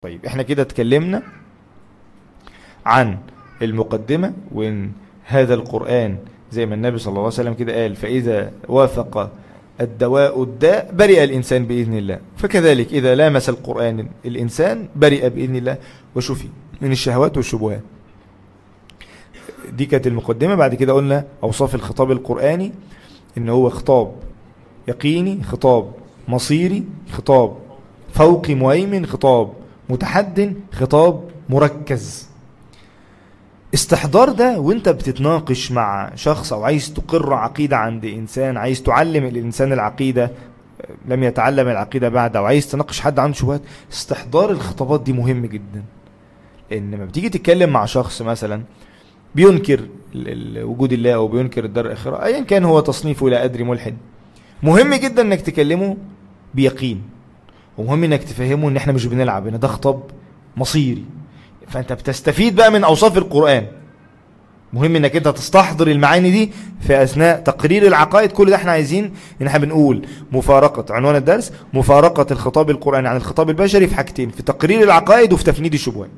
طيب احنا كده اتكلمنا عن المقدمة وان هذا القرآن زي ما النبي صلى الله عليه وسلم كده قال فإذا وافق الدواء الداء برئ الإنسان بإذن الله فكذلك إذا لامس القرآن الإنسان برئ بإذن الله وشفي من الشهوات والشبهات دي كانت المقدمة بعد كده قلنا أوصاف الخطاب القرآني إن هو خطاب يقيني خطاب مصيري خطاب فوقي مهيمن خطاب متحد خطاب مركز استحضار ده وانت بتتناقش مع شخص او عايز تقر عقيدة عند انسان عايز تعلم الانسان العقيدة لم يتعلم العقيدة بعد او عايز تناقش حد عنده شبهات استحضار الخطابات دي مهم جدا ان لما بتيجي تتكلم مع شخص مثلا بينكر ال- ال- وجود الله او بينكر الدار الاخره ايا كان هو تصنيفه لا ادري ملحد مهم جدا انك تكلمه بيقين ومهم انك تفهمه ان احنا مش بنلعب ان ده خطاب مصيري فانت بتستفيد بقى من اوصاف القرآن مهم انك انت تستحضر المعاني دي في اثناء تقرير العقائد كل ده احنا عايزين ان احنا بنقول مفارقة عنوان الدرس مفارقة الخطاب القرآني عن الخطاب البشري في حاجتين في تقرير العقائد وفي تفنيد الشبهات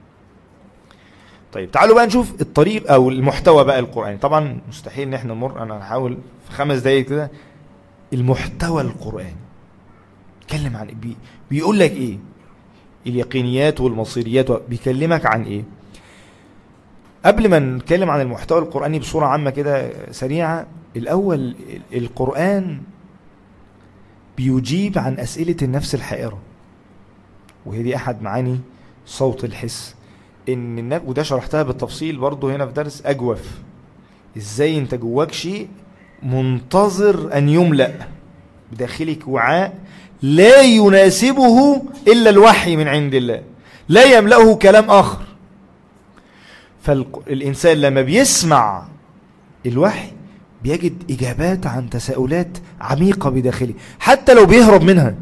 طيب تعالوا بقى نشوف الطريق او المحتوى بقى القرآني طبعا مستحيل ان احنا نمر انا هحاول في خمس دقايق كده المحتوى القرآني اتكلم عن بي بيقول لك ايه اليقينيات والمصيريات بيكلمك عن ايه قبل ما نتكلم عن المحتوى القرآني بصورة عامة كده سريعة الأول القرآن بيجيب عن أسئلة النفس الحائرة وهي دي أحد معاني صوت الحس إن النفس وده شرحتها بالتفصيل برضو هنا في درس أجوف إزاي أنت جواك شيء منتظر أن يملأ بداخلك وعاء لا يناسبه إلا الوحي من عند الله لا يملأه كلام آخر فالإنسان لما بيسمع الوحي بيجد إجابات عن تساؤلات عميقة بداخله حتى لو بيهرب منها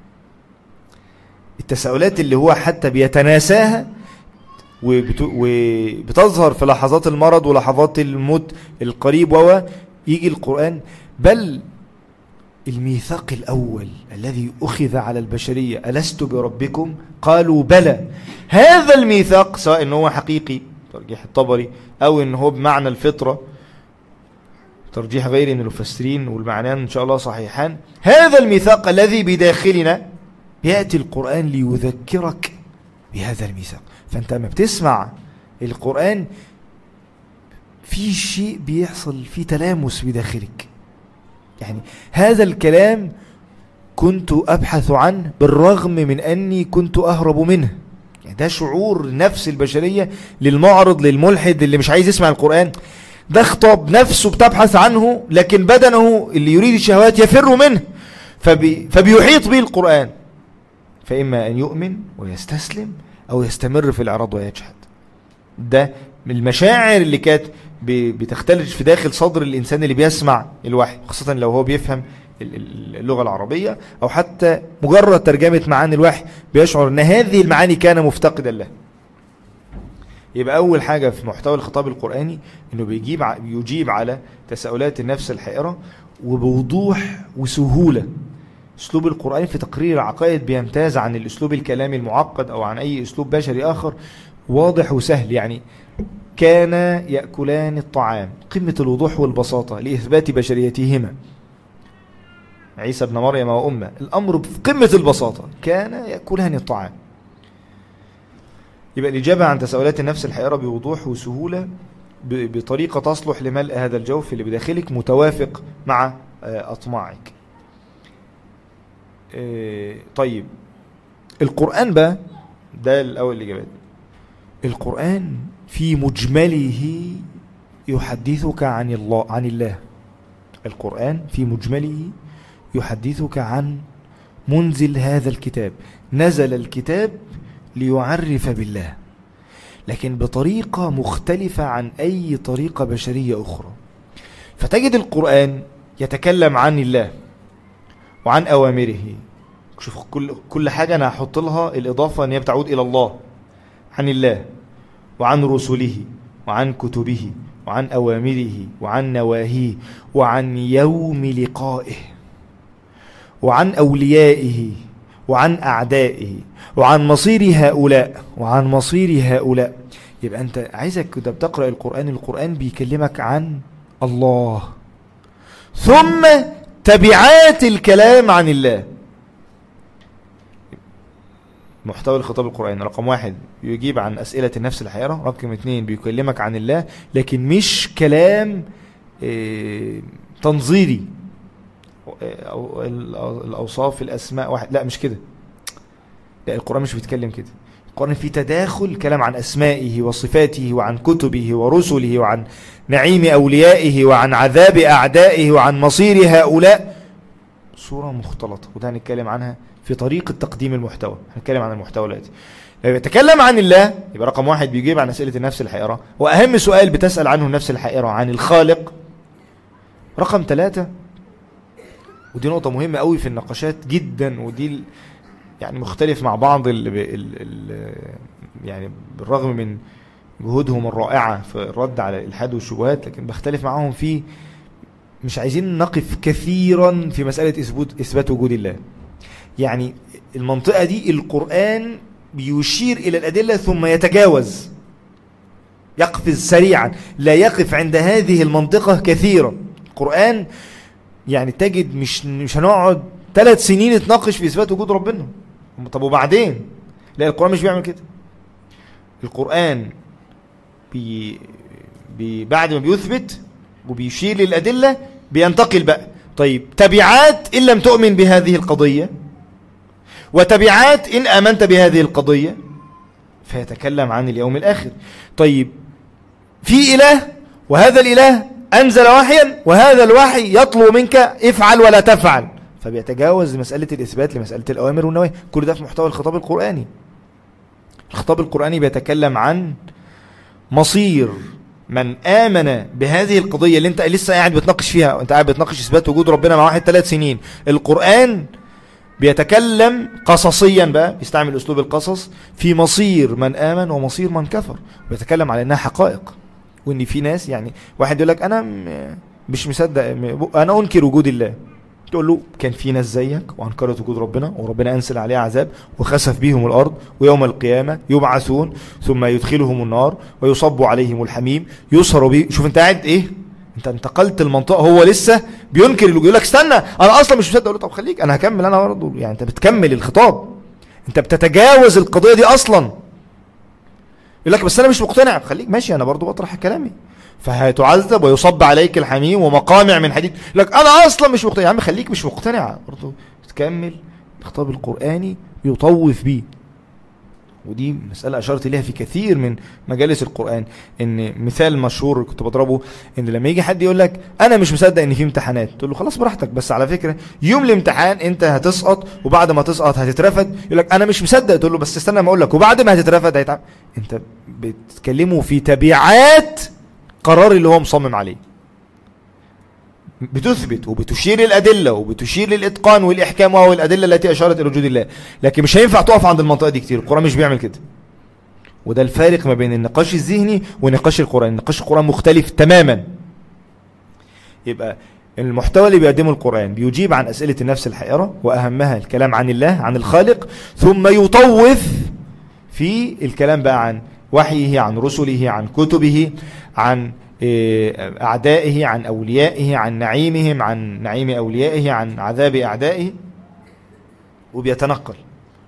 التساؤلات اللي هو حتى بيتناساها وبت- وبتظهر في لحظات المرض ولحظات الموت القريب وهو يجي القرآن بل الميثاق الأول الذي أخذ على البشرية ألست بربكم قالوا بلى هذا الميثاق سواء أنه هو حقيقي ترجيح الطبري أو أنه هو بمعنى الفطرة ترجيح غير من المفسرين والمعنيان إن شاء الله صحيحان هذا الميثاق الذي بداخلنا يأتي القرآن ليذكرك بهذا الميثاق فأنت لما بتسمع القرآن في شيء بيحصل في تلامس بداخلك يعني هذا الكلام كنت أبحث عنه بالرغم من أني كنت أهرب منه يعني ده شعور نفس البشرية للمعرض للملحد اللي مش عايز يسمع القرآن ده خطاب نفسه بتبحث عنه لكن بدنه اللي يريد الشهوات يفر منه فبي فبيحيط به القرآن فإما أن يؤمن ويستسلم أو يستمر في الإعراض ويجحد ده من المشاعر اللي كانت ب- بتختلج في داخل صدر الإنسان اللي بيسمع الوحي خاصة لو هو بيفهم ال- ال- اللغة العربية أو حتى مجرد ترجمة معاني الوحي بيشعر أن هذه المعاني كان مفتقدا له يبقى أول حاجة في محتوى الخطاب القرآني أنه بيجيب ع- بيجيب على تساؤلات النفس الحائرة وبوضوح وسهولة أسلوب القرآن في تقرير العقائد بيمتاز عن الأسلوب الكلامي المعقد أو عن أي أسلوب بشري آخر واضح وسهل يعني كان يأكلان الطعام قمة الوضوح والبساطة لإثبات بشريتهما عيسى ابن مريم وأمه الأمر في قمة البساطة كان يأكلان الطعام يبقى الإجابة عن تساؤلات النفس الحائرة بوضوح وسهولة ب- بطريقة تصلح لملء هذا الجوف اللي بداخلك متوافق مع آه، أطماعك آه، طيب القرآن بقى ده الأول الإجابات القرآن في مجمله يحدثك عن الله عن الله القرآن في مجمله يحدثك عن منزل هذا الكتاب نزل الكتاب ليعرف بالله لكن بطريقة مختلفة عن أي طريقة بشرية أخرى فتجد القرآن يتكلم عن الله وعن أوامره شوف كل كل حاجة أنا هحط لها الإضافة أن هي بتعود إلى الله عن الله وعن رسله وعن كتبه وعن أوامره وعن نواهيه وعن يوم لقائه وعن أوليائه وعن أعدائه وعن مصير هؤلاء وعن مصير هؤلاء يبقى أنت عايزك كده بتقرأ القرآن القرآن بيكلمك عن الله ثم تبعات الكلام عن الله محتوى الخطاب القرآني رقم واحد يجيب عن أسئلة النفس الحيرة رقم اثنين بيكلمك عن الله لكن مش كلام اه تنظيري أو الأوصاف الأسماء واحد لا مش كده لا القرآن مش بيتكلم كده القرآن في تداخل كلام عن أسمائه وصفاته وعن كتبه ورسله وعن نعيم أوليائه وعن عذاب أعدائه وعن مصير هؤلاء صورة مختلطة وده هنتكلم عنها في طريقة تقديم المحتوى هنتكلم عن المحتوى الآتي لو يتكلم عن الله يبقى رقم واحد بيجيب عن أسئلة النفس الحائرة وأهم سؤال بتسأل عنه النفس الحائرة عن الخالق رقم ثلاثة ودي نقطة مهمة قوي في النقاشات جدا ودي يعني مختلف مع بعض ال ال ال يعني بالرغم من جهودهم الرائعة في الرد على الإلحاد والشبهات لكن بختلف معاهم في مش عايزين نقف كثيرا في مسألة إثبات, إثبات وجود الله يعني المنطقة دي القرآن بيشير إلى الأدلة ثم يتجاوز يقفز سريعا لا يقف عند هذه المنطقة كثيرا القرآن يعني تجد مش مش هنقعد ثلاث سنين نتناقش في إثبات وجود ربنا طب وبعدين لا القرآن مش بيعمل كده القرآن بي بي بعد ما بيثبت وبيشير للأدلة بينتقل بقى طيب تبعات إن لم تؤمن بهذه القضية وتبعات إن آمنت بهذه القضية فيتكلم عن اليوم الآخر طيب في إله وهذا الإله أنزل وحيا وهذا الوحي يطلب منك افعل ولا تفعل فبيتجاوز مسألة الإثبات لمسألة الأوامر والنواهي كل ده في محتوى الخطاب القرآني الخطاب القرآني بيتكلم عن مصير من آمن بهذه القضية اللي انت لسه قاعد بتناقش فيها وانت قاعد بتناقش إثبات وجود ربنا مع واحد ثلاث سنين القرآن بيتكلم قصصيا بقى بيستعمل أسلوب القصص في مصير من آمن ومصير من كفر بيتكلم على أنها حقائق وان في ناس يعني واحد يقول لك انا مش مصدق انا انكر وجود الله تقول له كان في ناس زيك وانكرت وجود ربنا وربنا انزل عليها عذاب وخسف بهم الارض ويوم القيامه يبعثون ثم يدخلهم النار ويصب عليهم الحميم يسهر به شوف انت قاعد ايه انت انتقلت المنطقه هو لسه بينكر يقول لك استنى انا اصلا مش مصدق طب خليك انا هكمل انا برضه يعني انت بتكمل الخطاب انت بتتجاوز القضيه دي اصلا يقول لك بس انا مش مقتنع خليك ماشي انا برضو بطرح كلامي فهتعذب ويصب عليك الحميم ومقامع من حديد يقول لك انا اصلا مش مقتنع يا عم خليك مش مقتنع برضو تكمل الخطاب القرآني يطوف بيه ودي مسألة أشرت إليها في كثير من مجالس القرآن إن مثال مشهور كنت بضربه إن لما يجي حد يقول لك أنا مش مصدق إن في امتحانات تقول له خلاص براحتك بس على فكرة يوم الامتحان أنت هتسقط وبعد ما تسقط هتترفد يقول لك أنا مش مصدق تقول له بس استنى ما أقول لك وبعد ما هتترفد هيتعب أنت بتكلمه في تبعات قرار اللي هو مصمم عليه بتثبت وبتشير الأدلة وبتشير للإتقان والإحكام وهو الأدلة التي أشارت إلى وجود الله لكن مش هينفع تقف عند المنطقة دي كتير القرآن مش بيعمل كده وده الفارق ما بين النقاش الذهني ونقاش القرآن نقاش القرآن مختلف تماما يبقى المحتوى اللي بيقدمه القرآن بيجيب عن أسئلة النفس الحائرة وأهمها الكلام عن الله عن الخالق ثم يطوف في الكلام بقى عن وحيه عن رسله عن كتبه عن أعدائه عن أوليائه عن نعيمهم عن نعيم أوليائه عن عذاب أعدائه وبيتنقل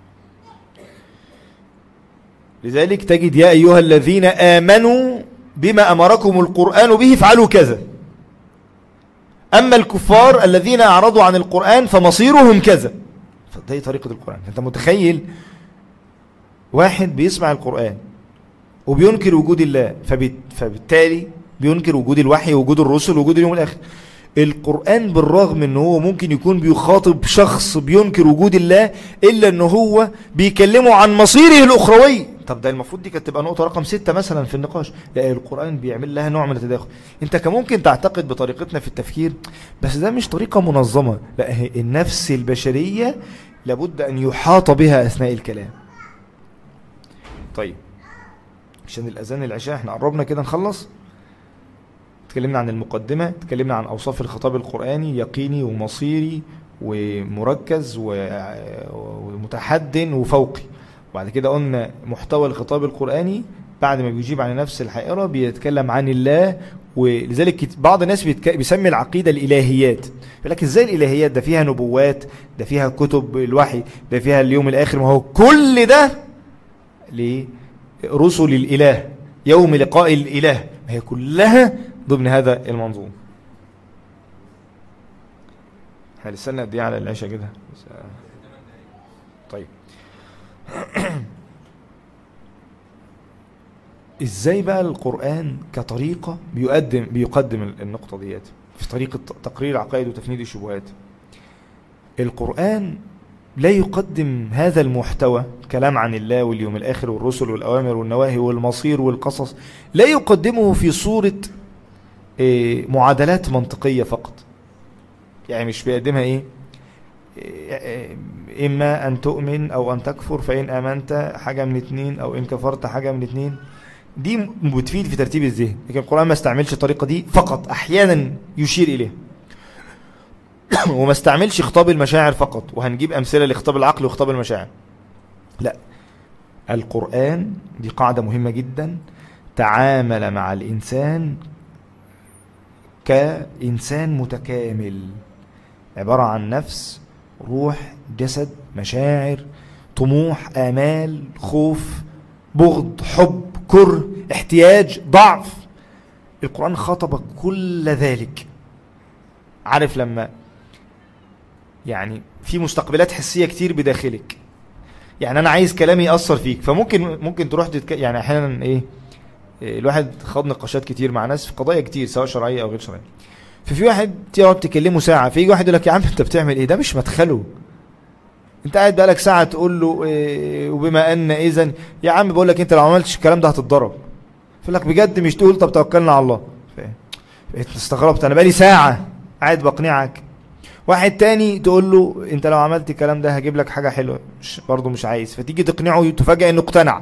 لذلك تجد يا أيها الذين آمنوا بما أمركم القرآن به فعلوا كذا أما الكفار الذين أعرضوا عن القرآن فمصيرهم كذا فده طريقة القرآن أنت متخيل واحد بيسمع القرآن وبينكر وجود الله فبالتالي بينكر وجود الوحي وجود الرسل وجود اليوم الآخر القرآن بالرغم ان هو ممكن يكون بيخاطب شخص بينكر وجود الله الا ان هو بيكلمه عن مصيره الاخروي طب ده المفروض دي كانت تبقى نقطة رقم ستة مثلا في النقاش لا القرآن بيعمل لها نوع من التداخل انت كان ممكن تعتقد بطريقتنا في التفكير بس ده مش طريقة منظمة لا النفس البشرية لابد ان يحاط بها اثناء الكلام طيب عشان الاذان العشاء احنا قربنا كده نخلص اتكلمنا عن المقدمة اتكلمنا عن أوصاف الخطاب القرآني يقيني ومصيري ومركز متحد وفوقي وبعد كده قلنا محتوى الخطاب القرآني بعد ما بيجيب عن نفس الحائرة بيتكلم عن الله ولذلك كت- بعض الناس بيتك... بيسمي العقيدة الإلهيات يقول لك ازاي الإلهيات ده فيها نبوات ده فيها كتب الوحي ده فيها اليوم الآخر ما هو كل ده لرسل الإله يوم لقاء الإله ما هي كلها ضمن هذا المنظوم احنا لسه قد ايه على العشاء كده بس- طيب ازاي بقى القرآن كطريقة بيقدم بيقدم النقطة ديت في طريقة تقرير العقائد وتفنيد الشبهات القرآن لا يقدم هذا المحتوى كلام عن الله واليوم الآخر والرسل والأوامر والنواهي والمصير والقصص لا يقدمه في صورة إيه، معادلات منطقية فقط يعني مش بيقدمها ايه إيه، إما أن تؤمن أو أن تكفر فإن آمنت حاجة من اتنين أو إن كفرت حاجة من اتنين دي بتفيد في ترتيب الذهن لكن القرآن ما استعملش الطريقة دي فقط أحيانا يشير إليها وما استعملش خطاب المشاعر فقط وهنجيب أمثلة لخطاب العقل وخطاب المشاعر لا القرآن دي قاعدة مهمة جدا تعامل مع الإنسان كإنسان متكامل عبارة عن نفس روح جسد مشاعر طموح آمال خوف بغض حب كره احتياج ضعف القرآن خاطب كل ذلك عارف لما يعني في مستقبلات حسية كتير بداخلك يعني انا عايز كلامي يأثر فيك فممكن ممكن تروح تتك... يعني احيانا ايه إيه، الواحد خاض نقاشات كتير مع ناس في قضايا كتير سواء شرعية او غير شرعية ففي واحد تقعد تكلمه ساعة فيجي واحد يقول لك يا عم انت بتعمل ايه ده مش مدخله انت قاعد بقالك ساعة تقول له إيه وبما ان اذا يا عم بقول لك انت لو عملتش الكلام ده هتتضرب فيقول لك بجد مش تقول طب توكلنا على الله ف- فإنت استغربت انا بقالي ساعة قاعد بقنعك واحد تاني تقول له انت لو عملت الكلام ده هجيب لك حاجة حلوة مش برضه مش عايز فتيجي تقنعه تفاجئ انه اقتنع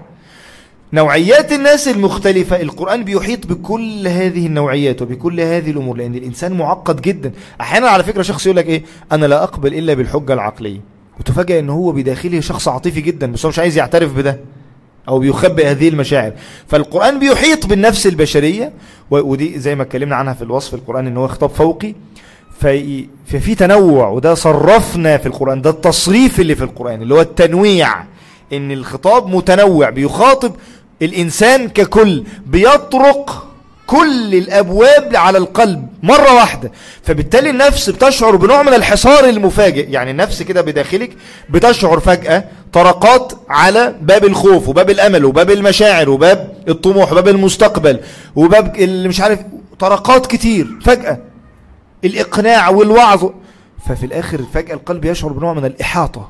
نوعيات الناس المختلفة القرآن بيحيط بكل هذه النوعيات وبكل هذه الأمور لأن الإنسان معقد جدا أحيانا على فكرة شخص يقول لك إيه أنا لا أقبل إلا بالحجة العقلية وتفاجئ إن هو بداخله شخص عاطفي جدا بس هو مش عايز يعترف بده أو بيخبئ هذه المشاعر فالقرآن بيحيط بالنفس البشرية و- ودي زي ما اتكلمنا عنها في الوصف القرآن إن هو خطاب فوقي في ففي تنوع وده صرفنا في القرآن ده التصريف اللي في القرآن اللي هو التنويع ان الخطاب متنوع بيخاطب الانسان ككل بيطرق كل الابواب على القلب مرة واحدة فبالتالي النفس بتشعر بنوع من الحصار المفاجئ يعني النفس كده بداخلك بتشعر فجأة طرقات على باب الخوف وباب الامل وباب المشاعر وباب الطموح وباب المستقبل وباب اللي مش عارف طرقات كتير فجأة الإقناع والوعظ ففي الآخر فجأة القلب يشعر بنوع من الإحاطة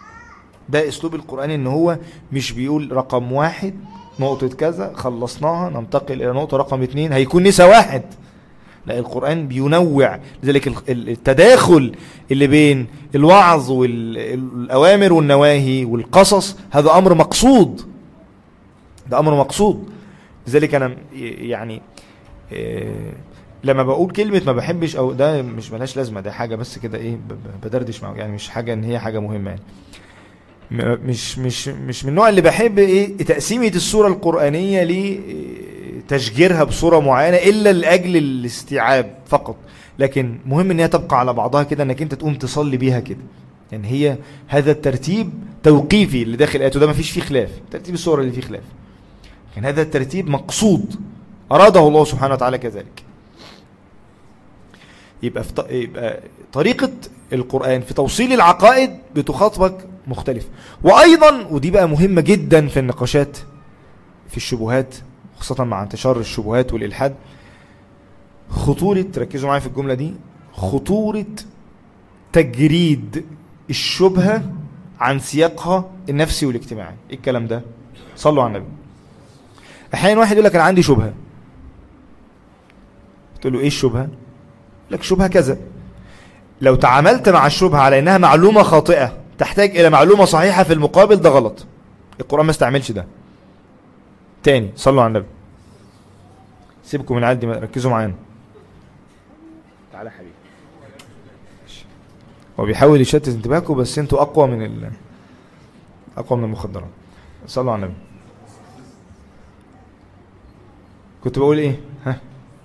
ده أسلوب القرآن إن هو مش بيقول رقم واحد نقطة كذا خلصناها ننتقل إلى نقطة رقم اتنين هيكون نسا واحد لا القرآن بينوع لذلك ال- ال- التداخل اللي بين الوعظ والأوامر والنواهي والقصص هذا أمر مقصود ده أمر مقصود لذلك أنا يعني إيه، لما بقول كلمة ما بحبش او ده مش ملهاش لازمة ده حاجة بس كده ايه ب- ب- بدردش معه يعني مش حاجة ان هي حاجة مهمة يعني م- مش مش مش من النوع اللي بحب ايه تقسيمة السورة القرآنية لتشجيرها بصورة معينة الا لاجل الاستيعاب فقط لكن مهم ان هي تبقى على بعضها كده انك انت تقوم تصلي بيها كده يعني هي هذا الترتيب توقيفي اللي داخل الايات وده ما فيش فيه خلاف ترتيب السور اللي فيه خلاف كان هذا الترتيب مقصود أراده الله سبحانه وتعالى كذلك يبقى, في ط... يبقى طريقة القرآن في توصيل العقائد بتخاطبك مختلف وأيضا ودي بقى مهمة جدا في النقاشات في الشبهات خاصة مع انتشار الشبهات والإلحاد خطورة ركزوا معايا في الجملة دي خطورة تجريد الشبهة عن سياقها النفسي والاجتماعي ايه الكلام ده صلوا على النبي احيانا واحد يقول لك انا عندي شبهه تقول له ايه الشبهه يقول لك شبهه كذا لو تعاملت مع الشبهه على انها معلومه خاطئه تحتاج الى معلومه صحيحه في المقابل ده غلط القران ما استعملش ده تاني صلوا على النبي سيبكم من عندي ركزوا معانا تعالى يا حبيبي هو بيحاول يشتت انتباهكم بس انتوا اقوى من ال اقوى من المخدرات صلوا على النبي كنت بقول ايه ها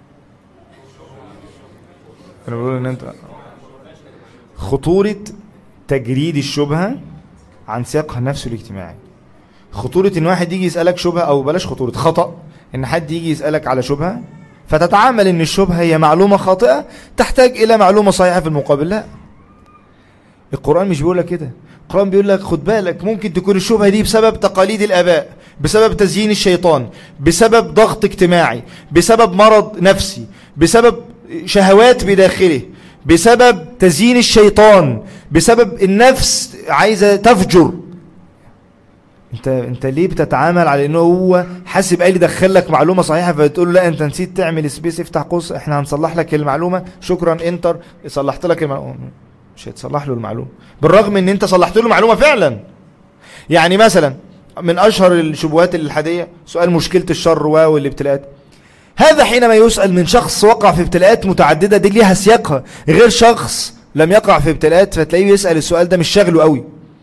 انا بقول ان انت خطورة تجريد الشبهة عن سياقها نفسه الاجتماعي خطورة ان واحد يجي يسألك شبهة او بلاش خطورة خطأ ان حد يجي يسألك على شبهة فتتعامل ان الشبهة هي معلومة خاطئة تحتاج الى معلومة صحيحة في المقابل لا القرآن مش بيقول لك كده القرآن بيقول لك خد بالك ممكن تكون الشبهة دي بسبب تقاليد الآباء بسبب تزيين الشيطان بسبب ضغط اجتماعي بسبب مرض نفسي بسبب شهوات بداخله بسبب تزيين الشيطان بسبب النفس عايزة تفجر انت انت ليه بتتعامل على انه هو حاسب قال يدخل لك معلومه صحيحه فتقول له لا انت نسيت تعمل سبيس افتح قوس احنا هنصلح لك المعلومه شكرا انتر صلحت لك المعلومه مش هتصلح له المعلومه بالرغم ان انت صلحت له المعلومه فعلا يعني مثلا من اشهر الشبهات الالحاديه سؤال مشكله الشر والابتلاءات هذا حينما يسأل من شخص وقع في ابتلاءات متعددة دي ليها سياقها غير شخص لم يقع في ابتلاءات فتلاقيه يسأل السؤال ده مش شغله قوي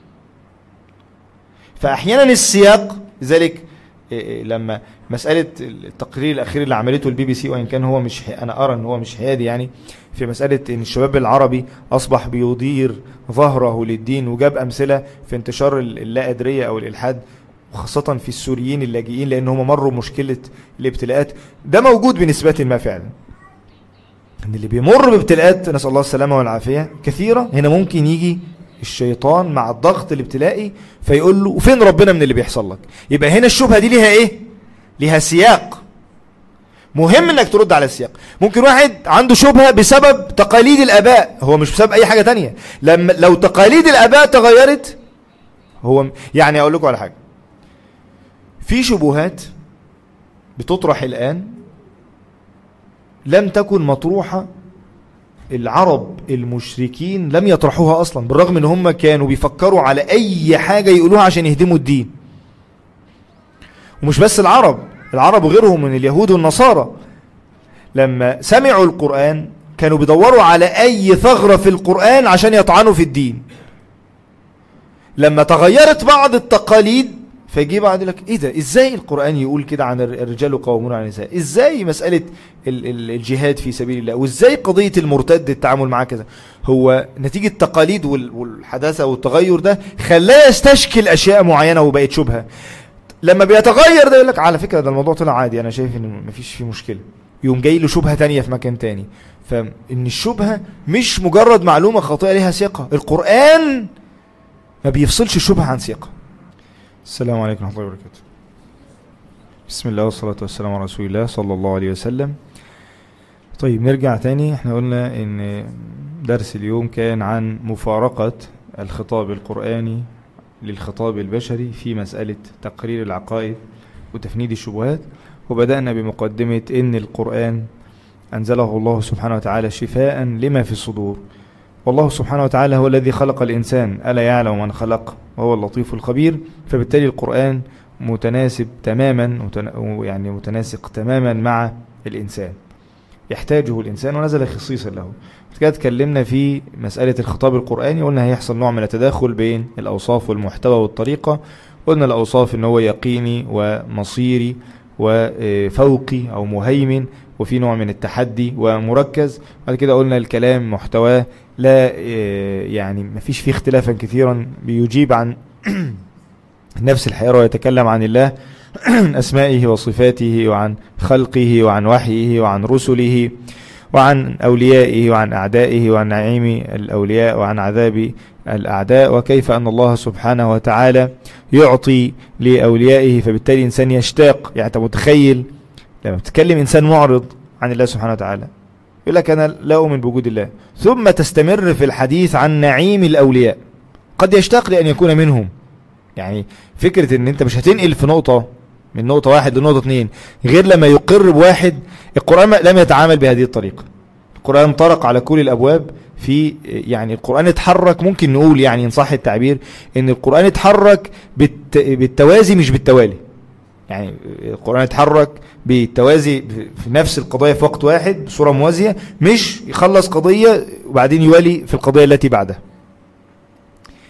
فأحيانا السياق لذلك لما مسألة التقرير الأخير اللي عملته البي بي سي وإن كان هو مش أنا أرى أن هو مش حيادي يعني في مسألة أن الشباب العربي أصبح بيضير ظهره للدين وجاب أمثلة في انتشار اللا أدرية أو الإلحاد وخاصة في السوريين اللاجئين لأن هم مروا مشكلة الابتلاءات ده موجود بنسبة ما فعلا ان اللي بيمر بابتلاءات نسأل الله السلامة والعافية كثيرة هنا ممكن يجي الشيطان مع الضغط الابتلائي فيقول له وفين ربنا من اللي بيحصل لك يبقى هنا الشبهة دي ليها ايه ليها سياق مهم انك ترد على السياق ممكن واحد عنده شبهة بسبب تقاليد الاباء هو مش بسبب اي حاجة تانية لما لو تقاليد الاباء تغيرت هو يعني اقول لكم على حاجة في شبهات بتطرح الآن لم تكن مطروحة العرب المشركين لم يطرحوها أصلا بالرغم ان هم كانوا بيفكروا على أي حاجة يقولوها عشان يهدموا الدين ومش بس العرب العرب وغيرهم من اليهود والنصارى لما سمعوا القرآن كانوا بيدوروا على أي ثغرة في القرآن عشان يطعنوا في الدين لما تغيرت بعض التقاليد فيجي بعد لك ايه ده ازاي القرآن يقول كده عن الرجال قوامون على النساء ازاي مسألة الجهاد في سبيل الله وازاي قضية المرتد التعامل معاه كذا هو نتيجة تقاليد والحداثة والتغير ده خلاه يستشكل اشياء معينة وبقت شبهة لما بيتغير ده يقول لك على فكرة ده الموضوع طلع عادي انا شايف ان مفيش فيه مشكلة يوم جاي له شبهة تانية في مكان تاني فان الشبهة مش مجرد معلومة خاطئة ليها ثقة القرآن ما بيفصلش الشبهة عن ثقة السلام عليكم ورحمة الله وبركاته بسم الله والصلاة والسلام على رسول الله صلى الله عليه وسلم طيب نرجع تاني احنا قلنا ان درس اليوم كان عن مفارقة الخطاب القرآني للخطاب البشري في مسألة تقرير العقائد وتفنيد الشبهات وبدأنا بمقدمة ان القرآن أنزله الله سبحانه وتعالى شفاء لما في الصدور والله سبحانه وتعالى هو الذي خلق الإنسان ألا يعلم من خلق وهو اللطيف الخبير فبالتالي القرآن متناسب تماما يعني متناسق تماما مع الإنسان يحتاجه الإنسان ونزل خصيصا له كده اتكلمنا في مسألة الخطاب القرآني قلنا هيحصل نوع من التداخل بين الأوصاف والمحتوى والطريقة قلنا الأوصاف ان هو يقيني ومصيري وفوقي أو مهيمن وفي نوع من التحدي ومركز بعد كده قلنا الكلام محتواه لا يعني ما فيش فيه اختلافا كثيرا بيجيب عن نفس الحيرة ويتكلم عن الله أسمائه وصفاته وعن خلقه وعن وحيه وعن رسله وعن أوليائه وعن أعدائه وعن نعيم الأولياء وعن عذاب الأعداء وكيف أن الله سبحانه وتعالى يعطي لأوليائه فبالتالي إنسان يشتاق يعني متخيل لما بتكلم إنسان معرض عن الله سبحانه وتعالى يقول لك أنا لا أؤمن بوجود الله ثم تستمر في الحديث عن نعيم الأولياء قد يشتاق لأن يكون منهم يعني فكرة ان انت مش هتنقل في نقطة من نقطة واحد لنقطة اثنين غير لما يقر بواحد القرآن لم يتعامل بهذه الطريقة القرآن طرق على كل الأبواب في يعني القرآن اتحرك ممكن نقول يعني إن صح التعبير ان القرآن اتحرك بالتوازي مش بالتوالي يعني القرآن اتحرك بالتوازي في نفس القضايا في وقت واحد بصورة موازية مش يخلص قضية وبعدين يوالي في القضية التي بعدها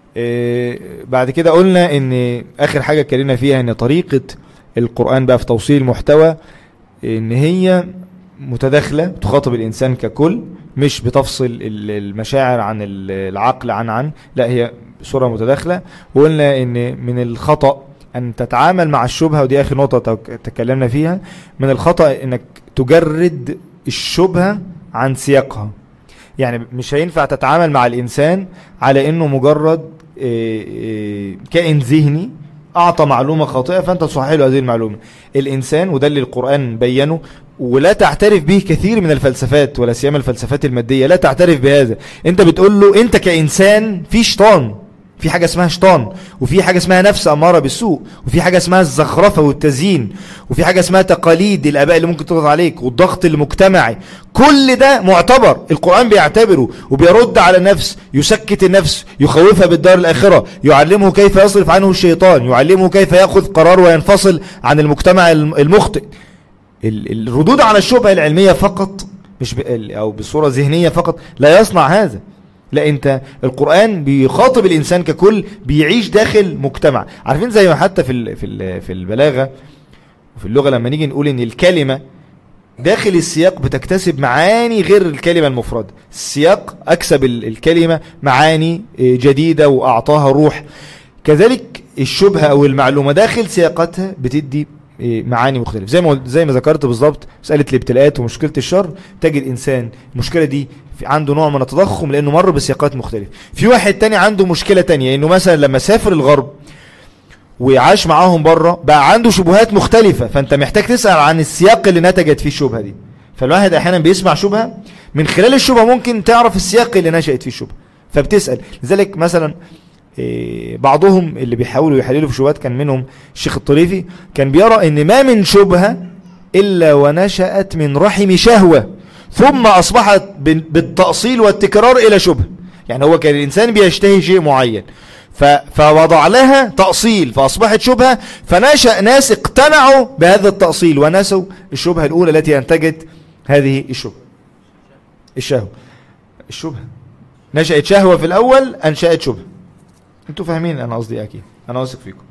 آه، بعد كده قلنا ان اخر حاجة اتكلمنا فيها ان طريقة القرآن بقى في توصيل المحتوى ان هي متداخلة تخاطب الانسان ككل مش بتفصل ال- المشاعر عن ال- العقل عن عن لا هي صورة متداخلة وقلنا ان من الخطأ ان تتعامل مع الشبهة ودي اخر نقطة تك- تكلمنا فيها من الخطأ انك تجرد الشبهة عن سياقها يعني مش هينفع تتعامل مع الانسان على انه مجرد إيه، إيه، كائن ذهني اعطى معلومه خاطئه فانت تصحح له هذه المعلومه الانسان وده اللي القران بينه ولا تعترف به كثير من الفلسفات ولا سيما الفلسفات الماديه لا تعترف بهذا انت بتقول له انت كانسان في شيطان في حاجه اسمها شيطان وفي حاجه اسمها نفس اماره بالسوء وفي حاجه اسمها الزخرفه والتزيين وفي حاجه اسمها تقاليد الاباء اللي ممكن تضغط عليك والضغط المجتمعي كل ده معتبر القران بيعتبره وبيرد على النفس يسكت النفس يخوفها بالدار الاخره يعلمه كيف يصرف عنه الشيطان يعلمه كيف ياخذ قرار وينفصل عن المجتمع الم- المخطئ ال- الردود على الشبهه العلميه فقط مش ب... او بصوره ذهنيه فقط لا يصنع هذا لا انت القرآن بيخاطب الانسان ككل بيعيش داخل مجتمع عارفين زي ما حتى في ال- في ال- في البلاغة وفي اللغة لما نيجي نقول ان الكلمة داخل السياق بتكتسب معاني غير الكلمة المفردة السياق اكسب ال- الكلمة معاني آه، جديدة واعطاها روح كذلك الشبهة او المعلومة داخل سياقتها بتدي آه، معاني مختلفة زي ما زي ما ذكرت بالظبط مسألة الابتلاءات ومشكلة الشر تجد انسان المشكلة دي في عنده نوع من التضخم لانه مر بسياقات مختلفة في واحد تاني عنده مشكلة تانية انه مثلا لما سافر الغرب وعاش معاهم بره بقى عنده شبهات مختلفة فانت محتاج تسأل عن السياق اللي نتجت فيه الشبهة دي فالواحد احيانا بيسمع شبهة من خلال الشبهة ممكن تعرف السياق اللي نشأت فيه الشبهة فبتسأل لذلك مثلا إيه، بعضهم اللي بيحاولوا يحللوا في شبهات كان منهم الشيخ الطريفي كان بيرى ان ما من شبهة الا ونشأت من رحم شهوة ثم اصبحت بال- بالتأصيل والتكرار الى شبهة يعني هو كان الانسان بيشتهي شيء معين ف- فوضع لها تأصيل فأصبحت شبهة فنشأ ناس اقتنعوا بهذا التأصيل ونسوا الشبهة الأولى التي أنتجت هذه الشبهة الشهوة الشبهة نشأت شهوة في الأول أنشأت شبهة انتوا فاهمين أنا قصدي أكيد أنا واثق فيكم